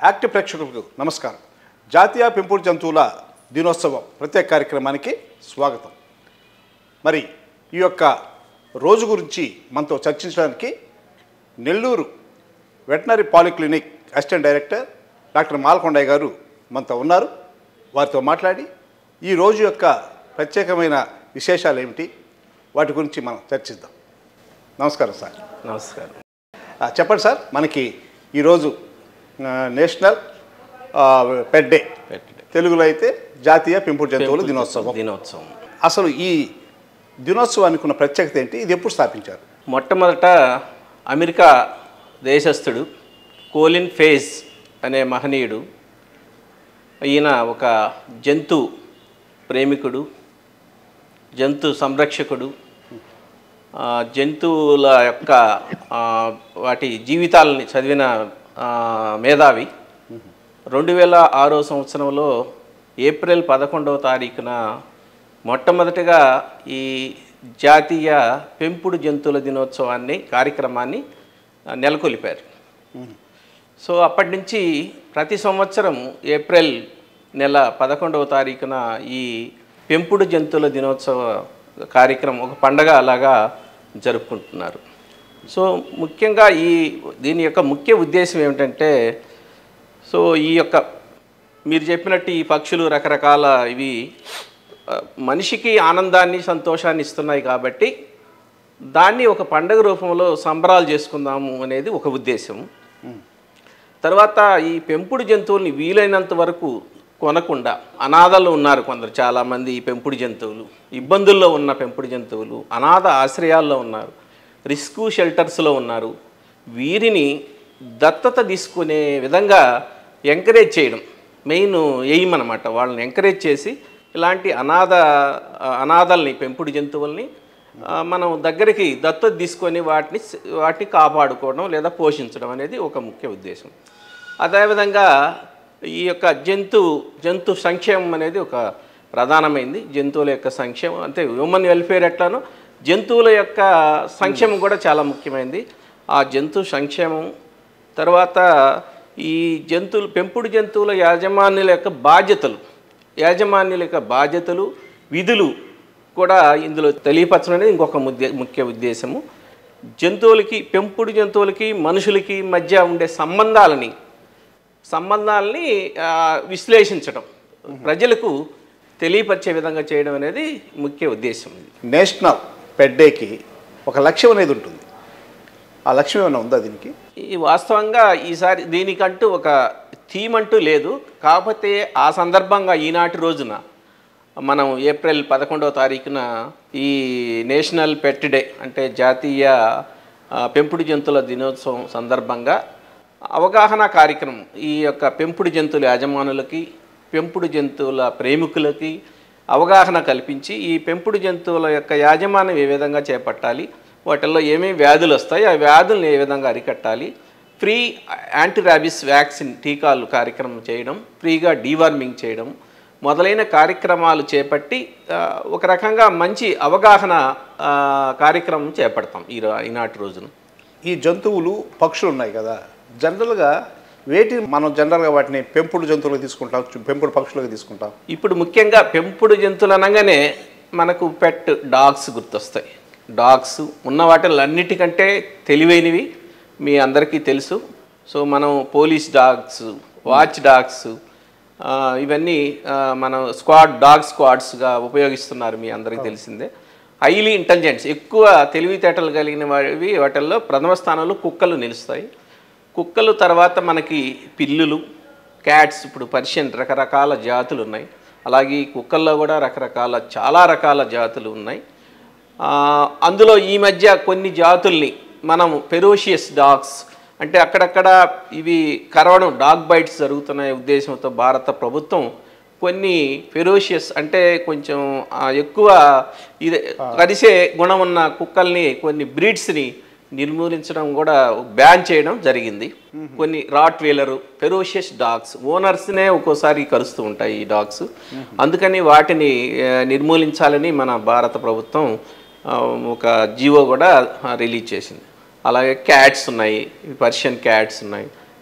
Active ప్రేక్షకులకు నమస్కారం జాతీయ పెంపుడు జంతువుల దినోత్సవం ప్రత్యేక కార్యక్రమానికి స్వాగతం మరి ఈ యొక్క రోజు గురించి మనతో చర్చించడానికి Nellore veterinary polyclinic assistant director doctor Malkondaiah గారు మనతో ఉన్నారు వారితో మాట్లాడి ఈ రోజు యొక్క ప్రత్యేకమైన విశేషాలు ఏమిటి వాటి గురించి మనం చర్చిద్దాం నమస్కారం సార్ నమస్కారం ఆ, చెప్పండి సార్ మనకి ఈరోజు ఆ, నేషనల్ ఆ, పెట్ డే పెట్టండి. తెలుగులో అయితే జాతీయ పెంపుడు జంతువుల దినోత్సవం దినోత్సవం అసలు ఈ దినోత్సవానికి ఉన్న ప్రత్యేకత ఏంటి ఇది ఎప్పుడు స్థాపించారు మొట్టమొదట అమెరికా దేశస్థుడు కోలిన్ ఫేజ్ అనే మహనీయుడు ఈయన ఒక జంతు ప్రేమికుడు జంతు సంరక్షకుడు ఆ, జంతువుల యొక్క ఆ, వాటి జీవితాలని చదివిన ఆ, మేధావి రెండు వేల ఆరో సంవత్సరంలో ఏప్రిల్ పదకొండవ తారీఖున మొట్టమొదటిగా ఈ జాతీయ పెంపుడు జంతువుల దినోత్సవాన్ని కార్యక్రమాన్ని ఆ, నెలకొల్పారు సో అప్పటి నుంచి ప్రతి సంవత్సరం ఏప్రిల్ నెల పదకొండవ తారీఖున ఈ పెంపుడు జంతువుల దినోత్సవ కార్యక్రమం ఒక పండగ అలాగా జరుపుకుంటున్నారు సో ముఖ్యంగా ఈ దీని యొక్క ముఖ్య ఉద్దేశం ఏమిటంటే సో ఈ యొక్క మీరు చెప్పినట్టు ఈ పక్షులు రకరకాల ఇవి ఆ, మనిషికి ఆనందాన్ని సంతోషాన్ని ఇస్తున్నాయి కాబట్టి దాన్ని ఒక పండగ రూపంలో సంబరాలు చేసుకుందాము అనేది ఒక ఉద్దేశం తర్వాత ఈ పెంపుడు జంతువుల్ని వీలైనంత వరకు కొనకుండా అనాథలు ఉన్నారు కొందరు చాలామంది ఈ పెంపుడు జంతువులు ఇబ్బందుల్లో ఉన్న పెంపుడు జంతువులు అనాథ ఆశ్రయాల్లో ఉన్నారు రిస్క్ షెల్టర్స్లో ఉన్నారు వీరిని దత్తత తీసుకునే విధంగా ఎంకరేజ్ చేయడం మెయిన్ ఎయిమ్ అనమాట వాళ్ళని ఎంకరేజ్ చేసి ఇలాంటి అనాథ అనాథల్ని పెంపుడు జంతువుల్ని ఆ, మనం దగ్గరికి దత్తత తీసుకొని వాటిని స- వాటిని కాపాడుకోవడం లేదా పోషించడం అనేది ఒక ముఖ్య ఉద్దేశం అదేవిధంగా ఈ యొక్క జంతు జంతు సంక్షేమం అనేది ఒక ప్రధానమైంది జంతువుల యొక్క సంక్షేమం అంటే హ్యూమన్ వెల్ఫేర్ ఎట్లానో జంతువుల యొక్క సంక్షేమం కూడా చాలా ముఖ్యమైనది ఆ జంతు సంక్షేమం తర్వాత ఈ జంతువులు పెంపుడు జంతువుల యాజమాన్యుల యొక్క బాధ్యతలు యాజమాన్యుల యొక్క బాధ్యతలు విధులు కూడా ఇందులో తెలియపరచడం అనేది ఇంకొక ముద్దే ముఖ్య ఉద్దేశము జంతువులకి పెంపుడు జంతువులకి మనుషులకి మధ్య ఉండే సంబంధాలని సంబంధాలని ఆ, విశ్లేషించడం ప్రజలకు తెలియపరిచే విధంగా చేయడం అనేది ముఖ్య ఉద్దేశం ఇది నేషనల్ పెట్ డేకి ఒక లక్ష్యం అనేది ఉంటుంది ఆ లక్ష్యం ఏమైనా ఉందా దీనికి ఈ వాస్తవంగా ఈసారి దీనికంటూ ఒక థీమ్ అంటూ లేదు కాకపోతే ఆ సందర్భంగా ఈనాటి రోజున మనం ఏప్రిల్ పదకొండవ తారీఖున ఈ నేషనల్ పెట్ డే అంటే జాతీయ ఆ, పెంపుడు జంతువుల దినోత్సవం సందర్భంగా అవగాహన కార్యక్రమం ఈ యొక్క పెంపుడు జంతువుల యాజమానులకి పెంపుడు జంతువుల ప్రేమికులకి అవగాహన కల్పించి ఈ పెంపుడు జంతువుల యొక్క యాజమాన్యం ఏ విధంగా చేపట్టాలి వాటిల్లో ఏమేమి వ్యాధులు వస్తాయి ఆ వ్యాధులను ఏ విధంగా అరికట్టాలి ఫ్రీ యాంటీ ర్యాబిస్ వ్యాక్సిన్ టీకాలు కార్యక్రమం చేయడం ఫ్రీగా డీవార్మింగ్ చేయడం మొదలైన కార్యక్రమాలు చేపట్టి ఆ, ఒక రకంగా మంచి అవగాహన ఆ, కార్యక్రమం చేపడతాం ఈ రో- ఈనాటి రోజున ఈ జంతువులు పక్షులు ఉన్నాయి కదా జనరల్గా వేటి మనం జనరల్గా వాటిని పెంపుడు జంతువులుగా తీసుకుంటాం చు- పెంపుడు పక్షులుగా తీసుకుంటాం ఇప్పుడు ముఖ్యంగా పెంపుడు జంతువులు అనగానే మనకు పెట్ డాగ్స్ గుర్తొస్తాయి డాగ్స్ ఉన్న వాటిల్లో అన్నిటికంటే తెలివైనవి మీ అందరికీ తెలుసు సో మనం పోలీస్ డాగ్స్ వాచ్ డాగ్స్ ఆ, ఇవన్నీ ఆ, మనం స్క్వాడ్ డాగ్ స్క్వాడ్స్గా ఉపయోగిస్తున్నారు మీ అందరికీ తెలిసిందే హైలీ ఇంటెలిజెంట్స్ ఎక్కువ తెలివితేటలు కలిగిన వాటివి వాటిల్లో ప్రథమ స్థానంలో కుక్కలు నిలుస్తాయి కుక్కలు తర్వాత మనకి పిల్లులు క్యాట్స్ ఇప్పుడు పర్షియన్ రకరకాల జాతులు ఉన్నాయి అలాగే ఈ కుక్కల్లో కూడా రకరకాల చాలా రకాల జాతులు ఉన్నాయి ఆ, అందులో ఈ మధ్య కొన్ని జాతుల్ని మనం పెరోషియస్ డాగ్స్ అంటే అక్కడక్కడ ఇవి కరవడం డాగ్ బైట్స్ జరుగుతున్న ఉద్దేశంతో భారత ప్రభుత్వం కొన్ని ఫెరోషియస్ అంటే కొంచెం ఆ, ఎక్కువ ఇది కరిసే గుణం ఉన్న కుక్కల్ని కొన్ని బ్రీడ్స్ని నిర్మూలించడం కూడా బ్యాన్ చేయడం జరిగింది కొన్ని రాట్ వీలరు ఫెరోషియస్ డాగ్స్ ఓనర్స్నే ఒక్కోసారి కరుస్తూ ఉంటాయి ఈ డాగ్స్ అందుకని వాటిని ఆ, నిర్మూలించాలని మన భారత ప్రభుత్వం ఆ, ఒక జీవో కూడా రిలీజ్ చేసింది అలాగే క్యాట్స్ ఉన్నాయి పర్షియన్ క్యాట్స్ ఉన్నాయి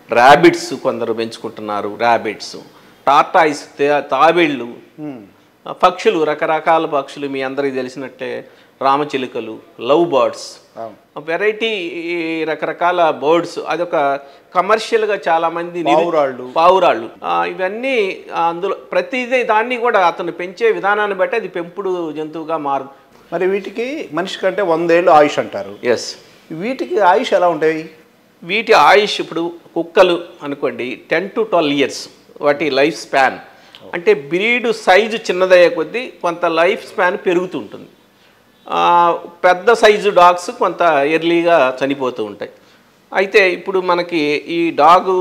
ర్యాబిట్స్ కొందరు పెంచుకుంటున్నారు ర్యాబిట్స్ టార్టాయిస్ తాబేళ్ళు ఆ, పక్షులు రకరకాల పక్షులు మీ అందరికీ తెలిసినట్టే రామచిలుకలు లవ్ బర్డ్స్ అవును. వెరైటీ రకరకాల బర్డ్స్ అదొక కమర్షియల్గా చాలామంది నిరు- పావురాళ్ళు. పావురాళ్ళు ఆ, ఇవన్నీ ఆ, అందులో ప్రతిదీ దాన్ని కూడా అతను పెంచే విధానాన్ని బట్టి అది పెంపుడు జంతువుగా మారు మరి వీటికి మనిషి కంటే వందేళ్ళు ఆయుష్ అంటారు ఎస్ వీటికి ఆయుష్ ఎలా ఉంటాయి వీటి ఆయుష్ ఇప్పుడు కుక్కలు అనుకోండి టెన్ టు ట్వెల్వ్ ఇయర్స్ వాటి లైఫ్ స్పాన్ అంటే బ్రీడ్ సైజు చిన్నదయ్యే కొద్దీ కొంత లైఫ్ స్పాన్ పెరుగుతుంటుంది ఆ, పెద్ద సైజు డాగ్స్ కొంత ఎర్లీగా చనిపోతూ ఉంటాయి అయితే ఇప్పుడు మనకి ఈ డాగు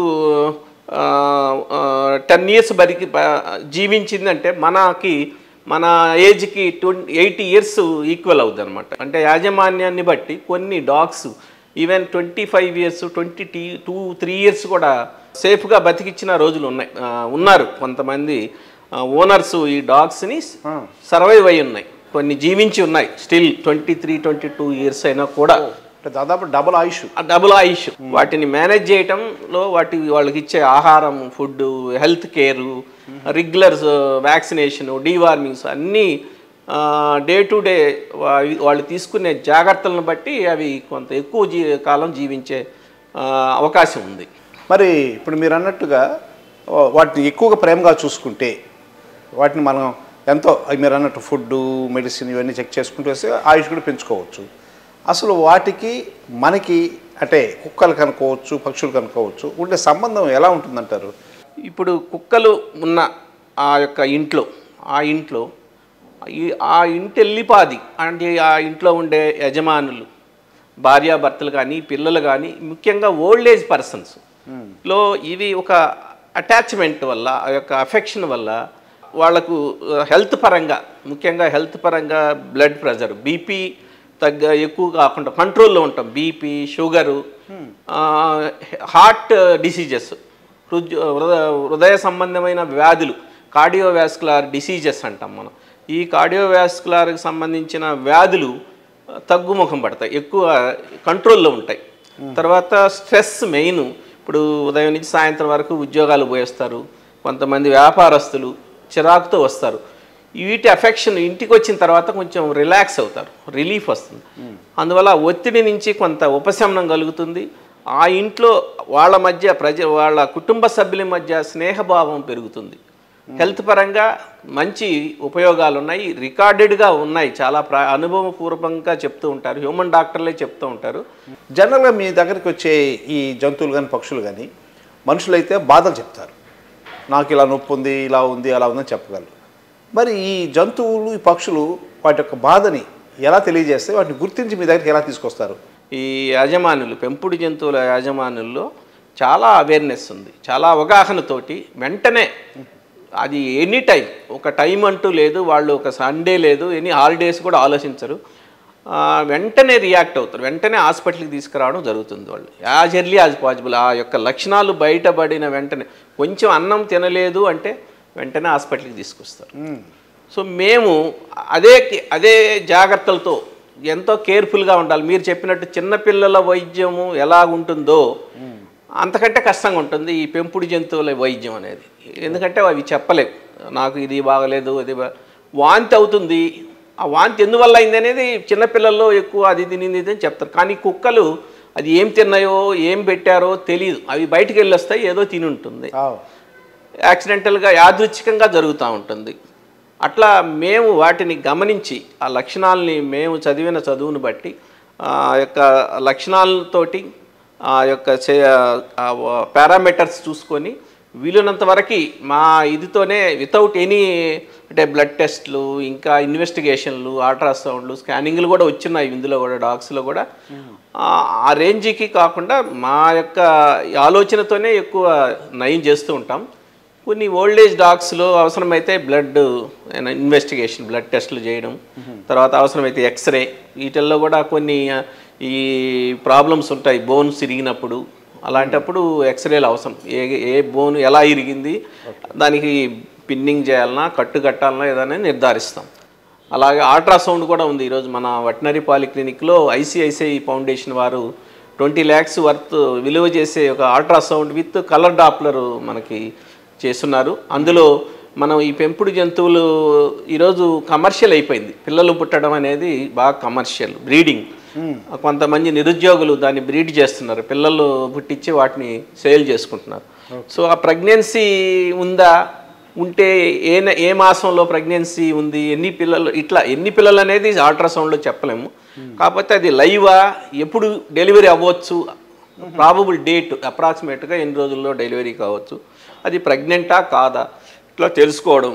టెన్ ఇయర్స్ బరికి బ- జీవించిందంటే మనకి మన ఏజ్కి ట్వంటీ ఎయిటీ ఇయర్స్ ఈక్వల్ అవుతుంది అనమాట అంటే యాజమాన్యాన్ని బట్టి కొన్ని dogs even twenty five years twenty టీ టూ త్రీ ఇయర్స్ కూడా సేఫ్గా బతికిచ్చిన రోజులు ఉన్నాయి ఆ, ఉన్నారు కొంతమంది ఓనర్స్ ఈ డాగ్స్ని సర్వైవ్ అయి ఉన్నాయి కొన్ని జీవించి ఉన్నాయి still twenty three twenty two years అయినా కూడా అంటే దాదాపు డబుల్ ఆయుష్ ఆ డబుల్ ఆయుష్ వాటిని మేనేజ్ చేయటంలో వాటి వాళ్ళకి ఇచ్చే ఆహారం food health care regular vaccination dewormings అన్నీ డే టు డే వాళ్ళు తీసుకునే జాగ్రత్తలను బట్టి అవి కొంత ఎక్కువ జీ కాలం జీవించే ఆ, అవకాశం ఉంది మరి ఇప్పుడు మీరు అన్నట్టుగా ఓ, వాటిని ఎక్కువగా ప్రేమగా చూసుకుంటే వాటిని మనం ఎంతో అవి మీరు అన్నట్టు ఫుడ్ మెడిసిన్ ఇవన్నీ చెక్ చేసుకుంటూ వస్తే ఆయుష్ కూడా పెంచుకోవచ్చు అసలు వాటికి మనకి అంటే కుక్కలు కనుక్కోవచ్చు పక్షులు కనుక్కోవచ్చు ఉండే సంబంధం ఎలా ఉంటుందంటారు ఇప్పుడు కుక్కలు ఉన్న ఆ యొక్క ఇంట్లో ఆ ఇంట్లో ఈ ఆ ఇంటి ఎల్లిపాది అంటే ఆ ఇంట్లో ఉండే యజమానులు భార్యాభర్తలు కానీ పిల్లలు కానీ ముఖ్యంగా ఓల్డ్ ఏజ్ పర్సన్స్ లో ఇవి ఒక అటాచ్మెంట్ వల్ల ఆ యొక్క అఫెక్షన్ వల్ల వాళ్ళకు హెల్త్ పరంగా ముఖ్యంగా హెల్త్ పరంగా బ్లడ్ ప్రెషర్ బీపీ తగ్గ ఎక్కువ కాకుండా కంట్రోల్లో ఉంటాం బీపీ షుగరు హార్ట్ డిసీజెస్ హృదయ హృదయ- హృదయ సంబంధమైన వ్యాధులు కార్డియోవాస్కులర్ డిసీజెస్ అంటాం మనం ఈ కార్డియోవాస్కులర్కి సంబంధించిన వ్యాధులు ఆ, తగ్గుముఖం పడతాయి ఎక్కువ కంట్రోల్లో ఉంటాయి తర్వాత స్ట్రెస్ మెయిన్ ఇప్పుడు ఉదయం నుంచి సాయంత్రం వరకు ఉద్యోగాలు పోయేస్తారు కొంతమంది వ్యాపారస్తులు చిరాకుతో వస్తారు వీటి అఫెక్షన్ ఇంటికి వచ్చిన తర్వాత కొంచెం రిలాక్స్ అవుతారు రిలీఫ్ వస్తుంది అందువల్ల ఒత్తిడి నుంచి కొంత ఉపశమనం కలుగుతుంది ఆ ఇంట్లో వాళ్ళ మధ్య ప్రజ వాళ్ళ కుటుంబ సభ్యుల మధ్య స్నేహభావం పెరుగుతుంది హెల్త్ పరంగా మంచి ఉపయోగాలు ఉన్నాయి రికార్డెడ్గా ఉన్నాయి చాలా ప్ర అనుభవపూర్వకంగా చెప్తూ ఉంటారు హ్యూమన్ డాక్టర్లే చెప్తూ ఉంటారు జనరల్గా మీ దగ్గరికి వచ్చే ఈ జంతువులు కానీ పక్షులు కానీ మనుషులైతే బాధలు చెప్తారు నాకు ఇలా నొప్పి ఉంది ఇలా ఉంది అలా ఉందని చెప్పగలరు మరి ఈ జంతువులు ఈ పక్షులు వాటి యొక్క బాధని ఎలా తెలియజేస్తే వాటిని గుర్తించి మీ దగ్గరికి ఎలా తీసుకొస్తారు ఈ యాజమానులు పెంపుడు జంతువుల యాజమానుల్లో చాలా అవేర్నెస్ ఉంది చాలా అవగాహనతోటి వెంటనే అది ఎనీ టైం ఒక టైం అంటూ లేదు వాళ్ళు ఒక సండే లేదు ఎనీ హాలిడేస్ కూడా ఆలోచించరు ఆ, వెంటనే రియాక్ట్ అవుతారు వెంటనే హాస్పిటల్కి తీసుకురావడం జరుగుతుంది వాళ్ళు యాజ్ ఎర్లీ యాజ్ పాసిబుల్ ఆ యొక్క లక్షణాలు బయటపడిన వెంటనే కొంచెం అన్నం తినలేదు అంటే వెంటనే హాస్పిటల్కి తీసుకొస్తారు సో మేము అదే అదే జాగ్రత్తలతో ఎంతో కేర్ఫుల్గా ఉండాలి మీరు చెప్పినట్టు చిన్నపిల్లల వైద్యము ఎలా ఉంటుందో అంతకంటే కష్టంగా ఉంటుంది ఈ పెంపుడు జంతువుల వైద్యం అనేది ఎందుకంటే అవి చెప్పలేవు నాకు ఇది బాగలేదు అది బా వాంతి అవుతుంది ఆ వాంతి ఎందువల్ల అయింది అనేది చిన్నపిల్లల్లో ఎక్కువ అది తినింది ఇది అని చెప్తారు కానీ కుక్కలు అది ఏం తిన్నాయో ఏం పెట్టారో తెలియదు అవి బయటికి వెళ్ళి వస్తాయి ఏదో తిని ఉంటుంది యాక్సిడెంటల్గా యాదృచ్ఛికంగా జరుగుతూ ఉంటుంది అట్లా మేము వాటిని గమనించి ఆ లక్షణాలని మేము చదివిన చదువును బట్టి ఆ యొక్క లక్షణాలతోటి ఆ యొక్క పారామీటర్స్ చూసుకొని వీలున్నంత వరకు మా ఇదితోనే వితౌట్ ఎనీ అంటే బ్లడ్ టెస్ట్లు ఇంకా ఇన్వెస్టిగేషన్లు అల్ట్రాసౌండ్లు స్కానింగ్లు కూడా వచ్చినాయి ఇందులో కూడా డాగ్స్లో కూడా ఆ- ఆ రేంజ్కి కాకుండా మా యొక్క ఆలోచనతోనే ఎక్కువ నయం చేస్తూ ఉంటాం కొన్ని ఓల్డ్ ఏజ్ డాగ్స్లో అవసరమైతే బ్లడ్ ఇన్వెస్టిగేషన్ బ్లడ్ టెస్ట్లు చేయడం తర్వాత అవసరమైతే ఎక్స్రే వీటిల్లో కూడా కొన్ని ఆ, ఈ ప్రాబ్లమ్స్ ఉంటాయి బోన్స్ ఇరిగినప్పుడు అలాంటప్పుడు ఎక్స్రేలు అవసరం ఏ ఏ బోన్ ఎలా ఇరిగింది దానికి పిన్నింగ్ చేయాలన్నా కట్టు కట్టాలన్నా ఏదైనా నిర్ధారిస్తాం అలాగే అల్ట్రాసౌండ్ కూడా ఉంది ఈరోజు మన వెటనరీ పాలిక్లినిక్లో ఐసిఐసిఐ ఫౌండేషన్ వారు ట్వంటీ ల్యాక్స్ వర్త్ విలువ చేసే ఒక అల్ట్రాసౌండ్ విత్ కలర్ డాప్లర్ మనకి చేస్తున్నారు అందులో మనం ఈ పెంపుడు జంతువులు ఈరోజు కమర్షియల్ అయిపోయింది పిల్లలు పుట్టడం అనేది బాగా కమర్షియల్ బ్రీడింగ్ కొంతమంది నిరుద్యోగులు దాన్ని బ్రీడ్ చేస్తున్నారు పిల్లలు పుట్టించి వాటిని సేల్ చేసుకుంటున్నారు సో ఆ ప్రెగ్నెన్సీ ఉందా ఉంటే ఏ నె- ఏ మాసంలో ప్రెగ్నెన్సీ ఉంది ఎన్ని పిల్లలు ఇట్లా ఎన్ని పిల్లలు అనేది అల్ట్రాసౌండ్లో చెప్పలేము కాకపోతే అది లైవా ఎప్పుడు డెలివరీ అవ్వచ్చు ప్రాబబుల్ డేట్ అప్రాక్సిమేట్గా ఎన్ని రోజుల్లో డెలివరీ కావచ్చు అది ప్రెగ్నెంటా కాదా ఇట్లా తెలుసుకోవడం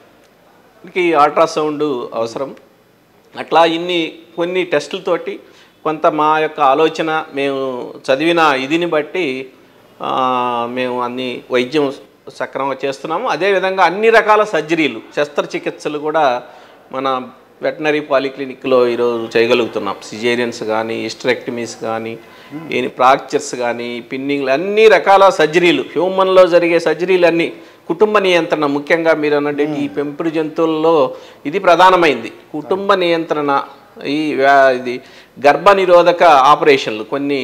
కి అల్ట్రాసౌండ్ అవసరం అట్లా ఇన్ని కొన్ని టెస్టులతోటి కొంత మా యొక్క ఆలోచన మేము చదివిన ఇదిని బట్టి ఆ, మేము అన్ని వైద్యం సక్రమంగా చేస్తున్నాము అదేవిధంగా అన్ని రకాల సర్జరీలు శస్త్రచికిత్సలు కూడా మన వెటనరీ పాలిక్లినిక్లో ఈరోజు చేయగలుగుతున్నాం సిజేరియన్స్ కానీ హిస్టరెక్టమీస్ కానీ ఏని ఫ్రాక్చర్స్ కానీ పిన్నింగ్లు అన్ని రకాల సర్జరీలు హ్యూమన్లో జరిగే సర్జరీలు అన్నీ కుటుంబ నియంత్రణ ముఖ్యంగా మీరు అన్నట్టు ఈ పెంపుడు జంతువుల్లో ఇది ప్రధానమైంది కుటుంబ నియంత్రణ ఈ వ్యా- ఇది గర్భ నిరోధక ఆపరేషన్లు కొన్ని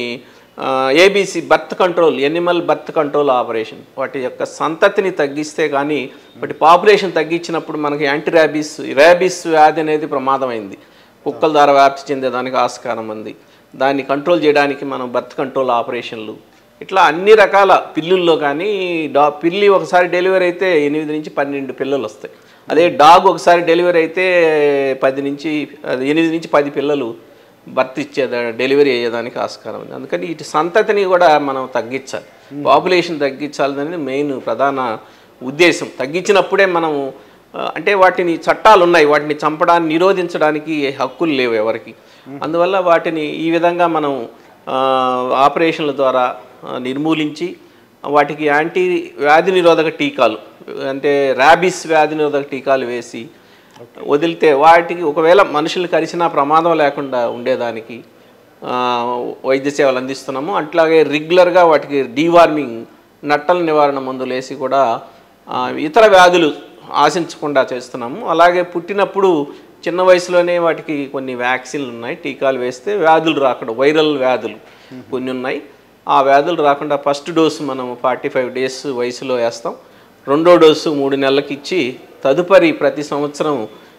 ABC birth control animal birth control operation వాటి యొక్క సంతతిని తగ్గిస్తే కానీ వాటి పాపులేషన్ తగ్గించినప్పుడు మనకి యాంటీ ర్యాబీస్ ర్యాబీస్ వ్యాధి అనేది ప్రమాదమైంది కుక్కల ద్వారా వ్యాప్తి చెందేదానికి ఆస్కారం ఉంది దాన్ని కంట్రోల్ చేయడానికి మనం బర్త్ కంట్రోల్ ఆపరేషన్లు ఇట్లా అన్ని రకాల పిల్లుల్లో కానీ డా పిల్లి ఒకసారి డెలివరీ అయితే ఎనిమిది నుంచి పన్నెండు పిల్లలు వస్తాయి అదే డాగ్ ఒకసారి డెలివరీ అయితే పది నుంచి అది ఎనిమిది నుంచి పది పిల్లలు బర్త్ ఇచ్చే డెలివరీ అయ్యేదానికి ఆస్కారం ఉంది అందుకని ఇటు సంతతిని కూడా మనం తగ్గించాలి పాపులేషన్ తగ్గించాలనేది మెయిన్ ప్రధాన ఉద్దేశం తగ్గించినప్పుడే మనం ఆ, అంటే వాటిని చట్టాలు ఉన్నాయి వాటిని చంపడాన్ని నిరోధించడానికి హక్కులు లేవు ఎవరికి అందువల్ల వాటిని ఈ విధంగా మనం ఆ, ఆపరేషన్ల ద్వారా ఆ, నిర్మూలించి వాటికి యాంటీ వ్యాధి నిరోధక టీకాలు అంటే ర్యాబిస్ వ్యాధి నిరోధక టీకాలు వేసి వదిలితే వాటికి ఒకవేళ మనుషులు కరిచినా ప్రమాదం లేకుండా ఉండేదానికి ఆ, వైద్య సేవలు అందిస్తున్నాము అట్లాగే రెగ్యులర్గా వాటికి డీవార్మింగ్ నట్టల నివారణ మందులు వేసి కూడా ఆ, ఇతర వ్యాధులు ఆశించకుండా చేస్తున్నాము అలాగే పుట్టినప్పుడు చిన్న వయసులోనే వాటికి కొన్ని వ్యాక్సిన్లు ఉన్నాయి టీకాలు వేస్తే వ్యాధులు రాకుండా వైరల్ వ్యాధులు కొన్ని ఉన్నాయి ఆ వ్యాధులు రాకుండా ఫస్ట్ డోసు మనం ఫార్టీ ఫైవ్ డేస్ వయసులో వేస్తాం రెండో డోసు మూడు నెలలకి ఇచ్చి తదుపరి ప్రతి సంవత్సరం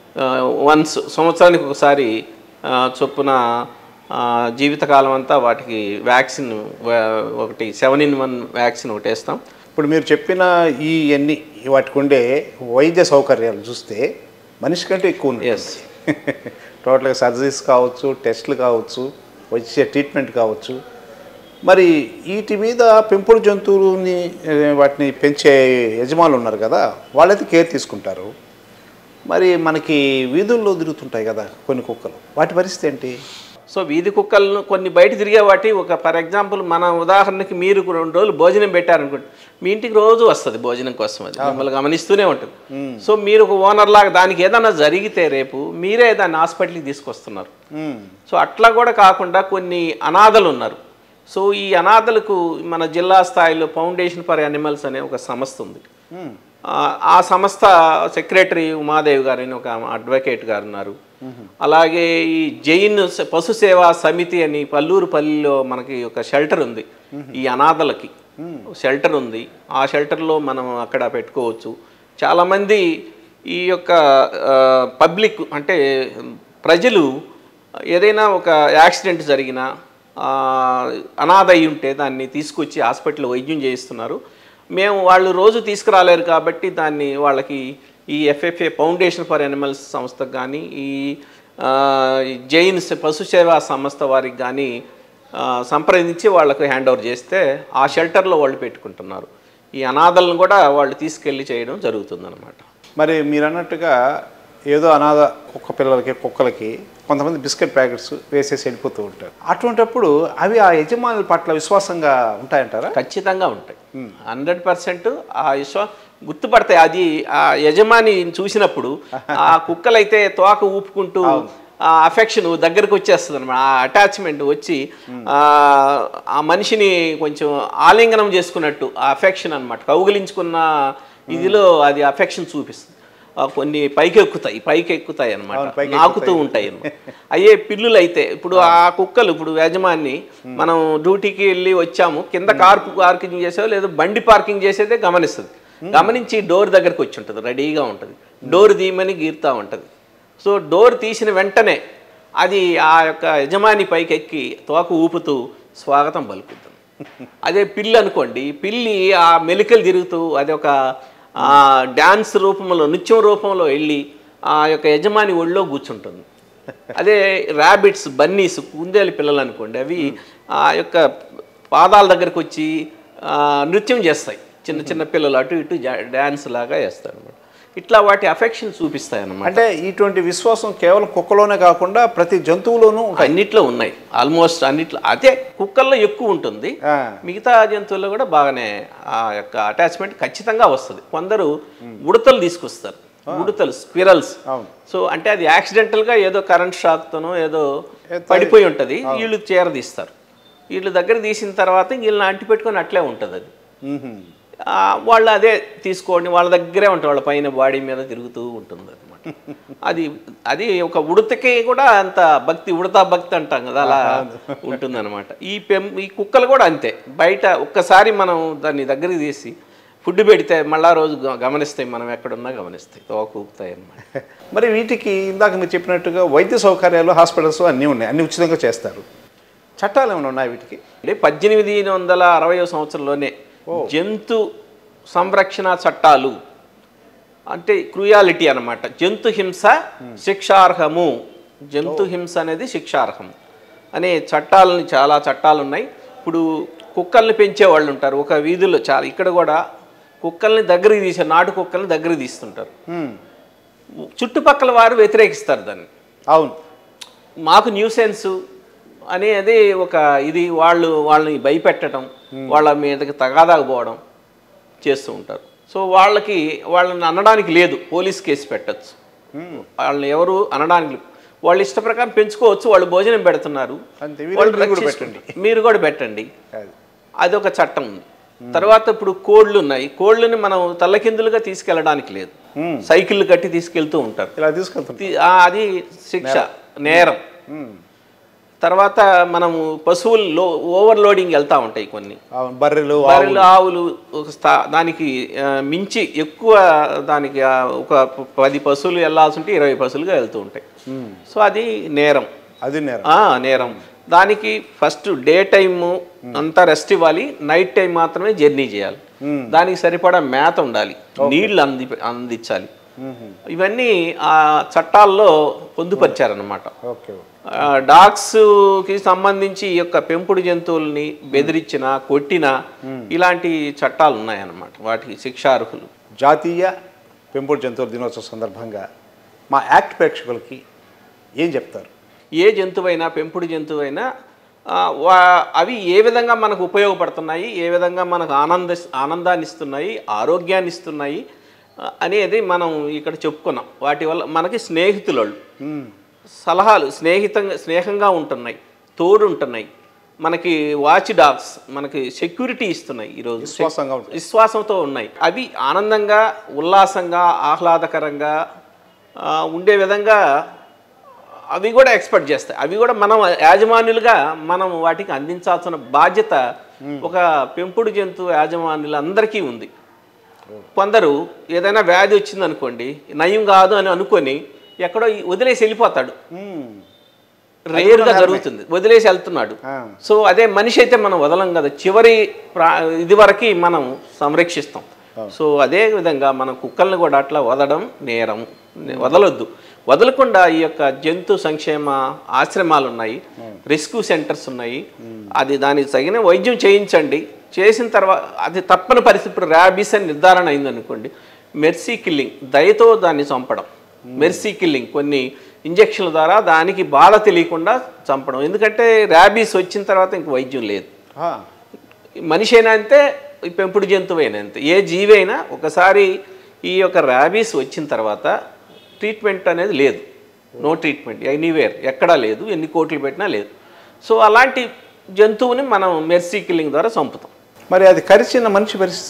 వన్స్ సంవత్సరానికి ఒకసారి ఆ, చొప్పున ఆ, జీవితకాలం అంతా వాటికి వ్యాక్సిన్ వా- ఒకటి సెవెన్ ఇన్ వన్ వ్యాక్సిన్ ఒకటి వేస్తాం ఇప్పుడు మీరు చెప్పిన ఈ అన్ని వాటికి ఉండే వైద్య సౌకర్యాలు చూస్తే మనిషి కంటే ఎక్కువ ఉన్నాయి ఎస్ టోటల్గా సర్జరీస్ కావచ్చు టెస్ట్లు కావచ్చు వచ్చే ట్రీట్మెంట్ కావచ్చు మరి వీటి మీద పెంపుడు జంతువులని ఏ, వాటిని పెంచే యజమానులు ఉన్నారు కదా వాళ్ళైతే కేర్ తీసుకుంటారు మరి మనకి వీధుల్లో తిరుగుతుంటాయి కదా కొన్ని కుక్కలు వాటి పరిస్థితి ఏంటి సో వీధి కుక్కలను కొన్ని బయట తిరిగే వాటి ఒక ఫర్ ఎగ్జాంపుల్ మన ఉదాహరణకి మీరు రెండు రోజులు భోజనం పెట్టారనుకోండి మీ ఇంటికి రోజు వస్తుంది భోజనం కోసం అది మిమ్మల్ని గమనిస్తూనే ఉంటుంది సో మీరు ఒక ఓనర్ లాగా దానికి ఏదైనా జరిగితే రేపు మీరే దాన్ని హాస్పిటల్కి తీసుకొస్తున్నారు మ్మ్. సో అట్లా కూడా కాకుండా కొన్ని అనాథలు ఉన్నారు సో ఈ అనాథలకు మన జిల్లా స్థాయిలో ఫౌండేషన్ ఫర్ యానిమల్స్ అనే ఒక సంస్థ ఉంది మ్మ్. ఆ, ఆ సంస్థ సెక్రటరీ ఉమాదేవి గారు అని ఒక అడ్వకేట్ గారు ఉన్నారు అలాగే ఈ జైన్ స- పశు సేవా సమితి అని పల్లూరు పల్లిలో మనకి ఒక షెల్టర్ ఉంది ఈ అనాథలకి షెల్టర్ ఉంది ఆ షెల్టర్లో మనం అక్కడ పెట్టుకోవచ్చు చాలామంది ఈ యొక్క పబ్లిక్ అంటే ప్రజలు ఏదైనా ఒక యాక్సిడెంట్ జరిగినా ఆ, అనాథ అయి ఉంటే దాన్ని తీసుకొచ్చి హాస్పిటల్ వైద్యం చేయిస్తున్నారు మేము వాళ్ళు రోజు తీసుకురాలేరు కాబట్టి దాన్ని వాళ్ళకి ఈ ఎఫ్ఎఫ్ఏ ఫౌండేషన్ ఫర్ యానిమల్స్ సంస్థకు కానీ ఈ ఆ, ఈ జైన్ స- పశు సేవా సంస్థ వారికి కానీ ఆ, సంప్రదించి వాళ్ళకు హ్యాండ్ ఓవర్ చేస్తే ఆ షెల్టర్లో వాళ్ళు పెట్టుకుంటున్నారు ఈ అనాథలను కూడా వాళ్ళు తీసుకెళ్ళి చేయడం జరుగుతుందన్నమాట మరి మీరు అన్నట్టుగా ఏదో అనాథ కుక్క పిల్లలకి కుక్కలకి కొంతమంది బిస్కెట్ ప్యాకెట్స్ వేసేసి వెళ్ళిపోతూ ఉంటారు అటువంటప్పుడు అవి ఆ యజమానుల పట్ల విశ్వాసంగా ఉంటాయంటారా ఖచ్చితంగా ఉంటాయి హండ్రెడ్ పర్సెంట్ ఆ విశ్వ గుర్తుపడతాయి అది ఆ యజమాని చూసినప్పుడు ఆ కుక్కలైతే తోక ఊపుకుంటూ ఆ అఫెక్షన్ దగ్గరకు వచ్చేస్తుంది అనమాట ఆ అటాచ్మెంట్ వచ్చి ఆ, ఆ మనిషిని కొంచెం ఆలింగనం చేసుకున్నట్టు ఆ అఫెక్షన్ అనమాట కౌగిలించుకున్న ఇదిలో అది అఫెక్షన్ చూపిస్తుంది ఆ, కొన్ని పైకి ఎక్కుతాయి పైకి ఎక్కుతాయి అనమాట అవును, పైకి నాకుతూ ఉంటాయి అన్నమాట. అయ్యే పిల్లులు అయితే ఇప్పుడు ఆ కుక్కలు ఇప్పుడు యజమాని మనం డ్యూటీకి వెళ్ళి వచ్చాము కింద కార్ పార్కింగ్ చేసో లేదా బండి పార్కింగ్ చేసేదే గమనిస్తుంది గమనించి డోర్ దగ్గరకు వచ్చి ఉంటుంది రెడీగా ఉంటుంది డోర్ తీయమని గీరుతూ ఉంటుంది సో డోర్ తీసిన వెంటనే అది ఆ యొక్క యజమాని పైకి ఎక్కి తోక ఊపుతూ స్వాగతం పలుకుతుంది అదే పిల్లి అనుకోండి పిల్లి ఆ మెలికలు తిరుగుతూ అది ఒక ఆ, డ్యాన్స్ రూపంలో నృత్యం రూపంలో వెళ్ళి ఆ యొక్క యజమాని ఒళ్ళో కూర్చుంటుంది అదే ర్యాబిట్స్ బన్నీస్ కుందేలు పిల్లలు అనుకోండి అవి ఆ యొక్క పాదాల దగ్గరకు వచ్చి ఆ, నృత్యం చేస్తాయి చిన్న చిన్న పిల్లలు అటు ఇటు జా- డ్యాన్స్ లాగా వేస్తారు అనమాట ఇట్లా వాటి అఫెక్షన్ చూపిస్తాయి అన్నమాట అంటే ఇటువంటి విశ్వాసం కేవలం కుక్కలోనే కాకుండా ప్రతి జంతువులోనూ ఉంటాయి అన్నిట్లో ఉన్నాయి ఆల్మోస్ట్ అన్నిట్లో అదే కుక్కల్లో ఎక్కువ ఉంటుంది ఆ, మిగతా జంతువుల్లో కూడా బాగానే ఆ యొక్క అటాచ్మెంట్ ఖచ్చితంగా వస్తుంది కొందరు ఉడతలు తీసుకొస్తారు ఉడతలు స్క్విరల్స్ అవును సో అంటే అది యాక్సిడెంటల్గా ఏదో కరెంట్ షాక్తోనో ఏదో ఏదో పడిపోయి ఉంటుంది వీళ్ళు చేరదీస్తారు వీళ్ళు దగ్గర తీసిన తర్వాత వీళ్ళని అంటి పెట్టుకొని అట్లే ఉంటుంది అది మ్మ్హ్మ్. ఆ, వాళ్ళు అదే తీసుకోండి వాళ్ళ దగ్గరే ఉంటుంది వాళ్ళ పైన బాడీ మీద తిరుగుతూ ఉంటుంది అనమాట అది అది ఒక ఉడతకి కూడా అంత భక్తి ఉడతా భక్తి అంటాం కదా అలా ఉంటుందన్నమాట ఈ పెం ఈ కుక్కలు కూడా అంతే బయట ఒక్కసారి మనం దాన్ని దగ్గరికి తీసి ఫుడ్ పెడితే మళ్ళా రోజు గ- గమనిస్తాయి మనం ఎక్కడున్నా గమనిస్తాయి తోక ఊపుతాయి అన్నమాట మరి వీటికి ఇందాక మీరు చెప్పినట్టుగా వైద్య సౌకర్యాలు హాస్పిటల్స్ అన్నీ ఉన్నాయి అన్ని ఉచితంగా చేస్తారు చట్టాలు ఏమైనా ఉన్నాయి వీటికి అంటే పద్దెనిమిది వందల అరవై సంవత్సరంలోనే జంతు సంరక్షణ చట్టాలు అంటే క్రూయాలిటీ అన్నమాట జంతు హింస శిక్షార్హము జంతు హింస అనేది శిక్షార్హము అనే చట్టాలని చాలా చట్టాలు ఉన్నాయి ఇప్పుడు కుక్కల్ని పెంచే వాళ్ళు ఉంటారు ఒక వీధిలో చాలా ఇక్కడ కూడా కుక్కల్ని దగ్గరికి తీసే నాటు కుక్కల్ని దగ్గరికి తీస్తుంటారు మ్మ్. చుట్టుపక్కల వారు వ్యతిరేకిస్తారు దాన్ని అవును మాకు న్యూసెన్స్ అనేది ఒక ఇది వాళ్ళు వాళ్ళని భయపెట్టడం వాళ్ళ మీదకి తగాదాకు పోవడం చేస్తూ ఉంటారు సో వాళ్ళకి వాళ్ళని అనడానికి లేదు పోలీస్ కేసు పెట్టచ్చు వాళ్ళని ఎవరు అనడానికి లేదు. వాళ్ళు ఇష్ట ప్రకారం పెంచుకోవచ్చు వాళ్ళు భోజనం పెడుతున్నారు అంతే, వీళ్ళు వాళ్ళు మీరు కూడా రక్షించుకుంటారు. మీరు కూడా పెట్టండి అది అది ఒక చట్టం ఉంది తర్వాత ఇప్పుడు కోళ్ళు ఉన్నాయి కోళ్ళని మనం తల్లకిందులుగా తీసుకెళ్ళడానికి లేదు మ్మ్. సైకిళ్ళు కట్టి తీసుకెళ్తూ ఉంటారు ఇలా తీసుకెళ్తాం తి- ఆ, అది శిక్ష నేరం మ్మ్. తర్వాత మనము పశువులు లో ఓవర్లోడింగ్ వెళ్తూ ఉంటాయి కొన్ని అవును బర్రెలు ఆవులు. బర్రెలు ఆవులు ఒక స్థా దానికి ఆ, మించి ఎక్కువ దానికి ఆ, ఒక ప- పది పశువులు వెళ్ళాల్సి ఉంటే ఇరవై పశువులుగా వెళ్తూ ఉంటాయి మ్మ్. సో అది నేరం అది నేరం ఆ, నేరం దానికి ఫస్ట్ డే టైము అంతా రెస్ట్ ఇవ్వాలి నైట్ టైం మాత్రమే జర్నీ చేయాలి మ్మ్. దానికి దానికి సరిపడా మేత ఉండాలి నీళ్లు అంది అందించాలి మ్మ్హ్మ్. ఇవన్నీ ఆ చట్టాల్లో పొందుపరిచారనమాట ఓకే ఆ, డాగ్స్కి సంబంధించి ఈ యొక్క పెంపుడు జంతువుల్ని బెదిరించిన కొట్టిన ఇలాంటి చట్టాలు ఉన్నాయన్నమాట వాటికి శిక్షార్హులు జాతీయ పెంపుడు జంతువుల దినోత్సవం సందర్భంగా మా యాక్ట్ ప్రేక్షకులకి ఏం చెప్తారు ఏ జంతువైనా పెంపుడు జంతువైనా ఆ, వా- అవి ఏ విధంగా మనకు ఉపయోగపడుతున్నాయి ఏ విధంగా మనకు ఆనంద ఆనందాన్ని ఇస్తున్నాయి ఆరోగ్యాన్ని ఇస్తున్నాయి ఆ, అనేది మనం ఇక్కడ చెప్పుకున్నాం వాటి వల్ల మనకి స్నేహితులు వాళ్ళు. మ్మ్. సలహాలు స్నేహితంగా స్నేహంగా ఉంటున్నాయి తోడు ఉంటున్నాయి మనకి వాచ్ డాగ్స్ మనకి సెక్యూరిటీ ఇస్తున్నాయి ఈరోజు విశ్వాసంగా ఉంటుంది విశ్వాసంతో ఉన్నాయి అవి ఆనందంగా ఉల్లాసంగా ఆహ్లాదకరంగా ఆ, ఉండే విధంగా అవి కూడా ఎక్స్పెక్ట్ చేస్తాయి అవి కూడా మనం యాజమాన్యులుగా మనం వాటికి అందించాల్సిన బాధ్యత ఒక పెంపుడు జంతువు యాజమాన్యులందరికీ ఉంది కొందరు ఏదైనా వ్యాధి వచ్చిందనుకోండి నయం కాదు అని అనుకొని ఎక్కడో వదిలేసి వెళ్ళిపోతాడు మ్మ్. రేరుగా జరుగుతుంది వదిలేసి వెళ్తున్నాడు ఆ. సో అదే మనిషి అయితే మనం వదలం కదా చివరి ప్రా ఇది వరకు మనం సంరక్షిస్తాం సో అదే విధంగా మనం కుక్కల్ని కూడా అట్లా వదలడం నేరం వదలొద్దు వదలకుండా ఈ యొక్క జంతు సంక్షేమ ఆశ్రమాలు ఉన్నాయి రెస్క్యూ సెంటర్స్ ఉన్నాయి అది దానికి తగిన వైద్యం చేయించండి చేసిన తర్వాత అది తప్పని పరిస్థితి ఇప్పుడు ర్యాబీస్ అని నిర్ధారణ అయిందనుకోండి మెర్సీ కిల్లింగ్ దయతో దాన్ని చంపడం మెర్సీ కిల్లింగ్ కొన్ని ఇంజక్షన్ల ద్వారా దానికి బాధ తెలియకుండా చంపడం ఎందుకంటే ర్యాబీస్ వచ్చిన తర్వాత ఇంక వైద్యం లేదు ఆ. మనిషి అయినా అంతే ఈ పెంపుడు జంతువైనా అంతే ఏ జీవి అయినా ఒకసారి ఈ యొక్క ర్యాబీస్ వచ్చిన తర్వాత ట్రీట్మెంట్ అనేది లేదు నో ట్రీట్మెంట్ ఎనీవేర్ ఎక్కడా లేదు ఎన్ని కోట్లు పెట్టినా లేదు సో అలాంటి జంతువుని మనం మెర్సీ కిల్లింగ్ ద్వారా చంపుతాం మరి అది కరిచిన మనిషి పరిస్థితి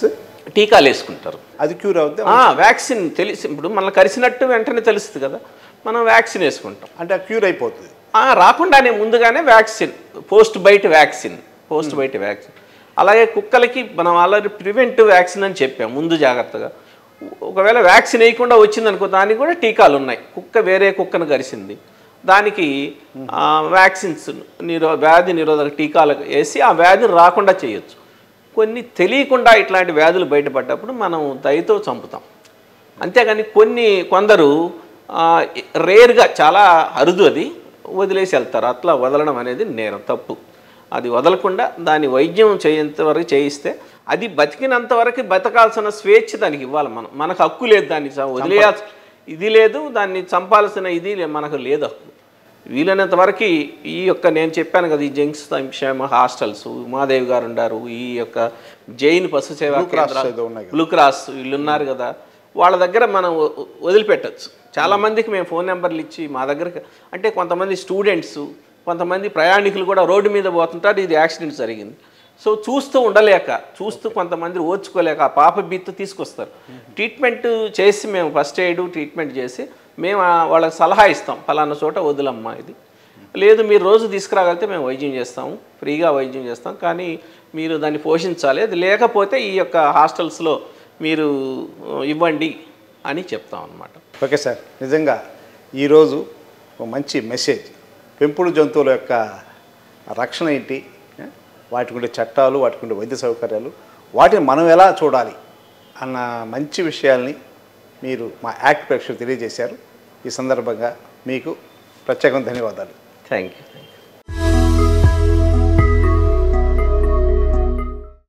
టీకాలు వేసుకుంటారు అది క్యూర్ అవుద్ది ఆ, వ్యాక్సిన్ తెలిసి ఇప్పుడు మనల్ని కరిసినట్టు వెంటనే తెలుస్తుంది కదా మనం వ్యాక్సిన్ వేసుకుంటాం అంటే క్యూర్ అయిపోతుంది ఆ, రాకుండానే ముందుగానే వ్యాక్సిన్ పోస్ట్ బయట వ్యాక్సిన్ పోస్ట్ బయట వ్యాక్సిన్ అలాగే కుక్కలకి మనం ఆల్రెడీ ప్రివెంటివ్ వ్యాక్సిన్ అని చెప్పాం ముందు జాగ్రత్తగా ఒకవేళ వ్యాక్సిన్ వేయకుండా వచ్చిందనుకో దానికి కూడా టీకాలు ఉన్నాయి కుక్క వేరే కుక్కను కరిసింది దానికి ఆ, వ్యాక్సిన్స్ నిరో వ్యాధి నిరోధక టీకాలు వేసి ఆ వ్యాధిని రాకుండా చేయొచ్చు కొన్ని తెలియకుండా ఇట్లాంటి వ్యాధులు బయటపడ్డప్పుడు మనం దయతో చంపుతాం అంతేగాని కొన్ని కొందరు రేర్గా చాలా అరుదు అది వదిలేసి వెళ్తారు అట్లా వదలడం అనేది నేరం తప్పు అది వదలకుండా దాని వైద్యం చేయేంత వరకు చేయిస్తే అది బతికినంత వరకు బతకాల్సిన స్వేచ్ఛ దానికి ఇవ్వాలి మనం మనకు హక్కు లేదు దాన్ని చ- వదిలేయాల్సి ఇది లేదు దాన్ని చంపాల్సిన ఇది లే- మనకు లేదు హక్కు వీలైనంత వరకు ఈ యొక్క నేను చెప్పాను కదా ఈ జంక్స్ సంక్షేమ హాస్టల్స్ ఉమాదేవి గారు ఉన్నారు ఈ యొక్క జైన్ పశు సేవా Blue Cross కేంద్రాలు ఏదో ఉన్నాయి కదా. బ్లూ క్రాస్ వీళ్ళు ఉన్నారు కదా వాళ్ళ దగ్గర మనం వ- వదిలిపెట్టచ్చు చాలా మందికి మేము ఫోన్ నెంబర్లు ఇచ్చి మా దగ్గర అంటే కొంతమంది స్టూడెంట్స్ కొంతమంది ప్రయాణికులు కూడా రోడ్డు మీద పోతుంటారు ఇది యాక్సిడెంట్ జరిగింది సో చూస్తూ ఉండలేక చూస్తూ కొంతమంది ఓర్చుకోలేక ఆ పాప బీత్తు తీసుకొస్తారు ట్రీట్మెంట్ చేసి మేము ఫస్ట్ ఎయిడ్ ట్రీట్మెంట్ చేసి మేము ఆ- వాళ్ళకి సలహా ఇస్తాం పలానా చోట వదిలమ్మా ఇది లేదు మీరు రోజు తీసుకురాగలిగితే మేము వైద్యం చేస్తాము ఫ్రీగా వైద్యం చేస్తాం కానీ మీరు దాన్ని పోషించాలి అది లేకపోతే ఈ యొక్క హాస్టల్స్లో మీరు ఆ, ఇవ్వండి అని చెప్తాం అనమాట ఓకే సార్ నిజంగా ఈరోజు ఒక మంచి మెసేజ్ పెంపుడు జంతువుల యొక్క రక్షణ ఏంటి ఏ? వాటికి ఉండే చట్టాలు వాటికి ఉండే వైద్య సౌకర్యాలు వాటిని మనం ఎలా చూడాలి అన్న మంచి విషయాల్ని మీరు మా యాక్ట్ ప్రేక్షకులు తెలియజేశారు ఈ సందర్భంగా మీకు ప్రత్యేకంగా ధన్యవాదాలు థ్యాంక్ యూ